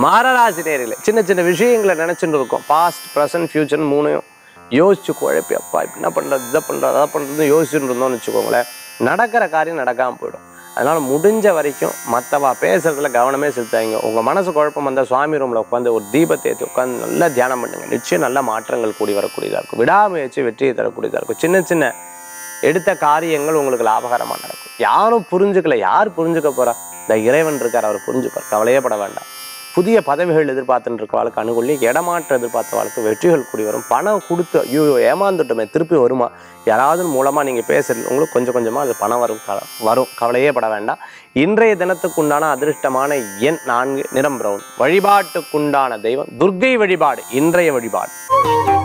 மாரராசி நேரில் சின்ன சின்ன விஷயங்களை நினச்சிட்டு இருக்கோம் பாஸ்ட் ப்ரெசன்ட் ஃபியூச்சர் மூணையும் யோசிச்சு குழப்பி அப்பா இப்ப என்ன பண்ணுறது இதை பண்ணுறது அதை பண்ணுறது யோசிச்சுட்டு இருந்தோம்னு வச்சுக்கோங்களேன் நடக்கிற காரியம் நடக்காமல் போயிடும் அதனால் முடிஞ்ச வரைக்கும் மற்றவா பேசுறதுல கவனமே செலுத்தாங்க உங்கள் மனசு குழப்பம் வந்தால் சுவாமி ரூமில் உட்காந்து ஒரு தீபத்தை ஏற்றி உட்காந்து நல்லா தியானம் பண்ணுங்க நிச்சயம் நல்ல மாற்றங்கள் கூடி வரக்கூடியதாக இருக்கும் விடாமுயற்சி வெற்றியை தரக்கூடியதாக இருக்கும் சின்ன சின்ன எடுத்த காரியங்கள் உங்களுக்கு லாபகரமாக நடக்கும் யாரும் புரிஞ்சுக்கல யார் புரிஞ்சுக்க போறா இந்த இறைவன் இருக்கார் அவர் புரிஞ்சுப்பார் கவலையே பட வேண்டாம் புதிய பதவிகள் எதிர்பார்த்துட்டு இருக்கவாளுக்கு அனுகூலியம் இடமாற்றம் எதிர்பார்த்தவாளுக்கு வெற்றிகள் கூடி வரும் பணம் கொடுத்து ஐயோ ஏமாந்துட்டோமே திருப்பி வருமா யாராவது மூலமாக நீங்கள் பேசுறது உங்களுக்கு கொஞ்சம் கொஞ்சமாக அது பணம் வரும் க- வரும் கவலையே பட வேண்டாம் இன்றைய தினத்துக்குண்டான அதிர்ஷ்டமான எண் நான்கு நிறம் பிரவுன் வழிபாட்டுக்குண்டான தெய்வம் துர்க்கை வழிபாடு இன்றைய வழிபாடு